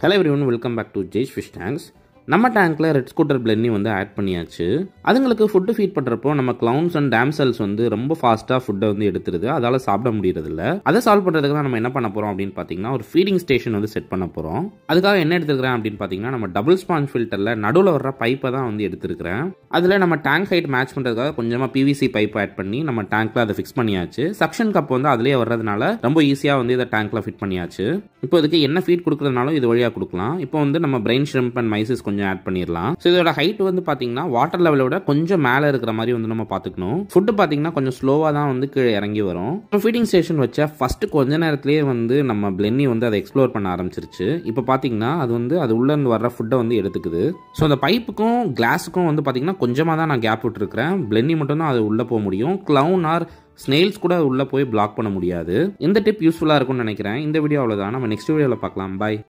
hello everyone welcome back to Jai's fish tanks நம்ம டேங்க்கில் red scooter பிளென்னி வந்து add பண்ணியாச்சு அதுங்களுக்கு ஃபுட்டு ஃபீட் பண்ணுறப்போ நம்ம க்ளவுன்ஸ் அண்ட் டேம்செல்ஸ் வந்து ரொம்ப ஃபாஸ்ட்டாக ஃபுட்டை வந்து எடுத்துருது அதால் சாப்பிட முடியறதில்ல அதை சால்வ் பண்ணுறதுக்கு தான் நம்ம என்ன பண்ண போகிறோம் அப்படின்னு பார்த்தீங்கன்னா ஒரு ஃபீடிங் ஸ்டேஷன் வந்து செட் பண்ண போகிறோம் அதுக்காக என்ன எடுத்துக்கிறேன் அப்படின்னு பார்த்தீங்கன்னா நம்ம டபுள் ஸ்பாஞ்ச் ஃபில்டரில் நடுவில் வர்ற பைப்பை தான் வந்து எடுத்துருக்கிறேன் அதில் நம்ம டேங்க் ஹைட் மேட்ச் பண்ணுறதுக்காக கொஞ்சமாக பிவிசி பைப் ஆட் பண்ணி நம்ம டேங்க்கில் அதை ஃபிக்ஸ் பண்ணியாச்சு சக்ஷன் கப் வந்து அதிலே வர்றதுனால ரொம்ப ஈஸியாக வந்து இதை டேங்க்கில் ஃபிட் பண்ணியாச்சு இப்போ இதுக்கு என்ன ஃபீட் கொடுக்குறதுனாலும் இது வழியாக கொடுக்கலாம் இப்போ வந்து நம்ம பிரெயின் ஷ்ரிம்ப் அண்ட் மைசஸ் கொஞ்சம் ஆட் பண்ணிடலாம் ஸோ இதோட ஹைட் வந்து பார்த்தீங்கன்னா வாட்டர் லெவலை விட கொஞ்சம் மேலே இருக்கிற மாதிரி வந்து நம்ம பார்த்துக்கணும் ஃபுட்டு பார்த்தீங்கன்னா கொஞ்சம் ஸ்லோவாக தான் வந்து கீழே இறங்கி வரும் இப்போ ஃபீடிங் ஸ்டேஷன் வச்ச ஃபர்ஸ்ட் கொஞ்ச நேரத்திலேயே வந்து நம்ம பிளென்னி வந்து அதை எக்ஸ்ப்ளோர் பண்ண ஆரம்பிச்சிருச்சு இப்போ பார்த்தீங்கன்னா அது வந்து அது உள்ள இருந்து வர்ற ஃபுட்டை வந்து எடுத்துக்குது ஸோ அந்த பைப்புக்கும் கிளாஸுக்கும் வந்து பார்த்தீங்கன்னா கொஞ்சமாக தான் நான் கேப் விட்டுருக்கிறேன் பிளென்னி மட்டும் தான் அது உள்ளே போக முடியும் க்ளவுன் ஆர் ஸ்னெயில்ஸ் கூட உள்ளே போய் பிளாக் பண்ண முடியாது இந்த டிப் யூஸ்ஃபுல்லாக இருக்கும்னு நினைக்கிறேன் இந்த வீடியோ அவ்வளோதான் நம்ம நெக்ஸ்ட் வீடியோவில் பார்க்கலாம் பாய்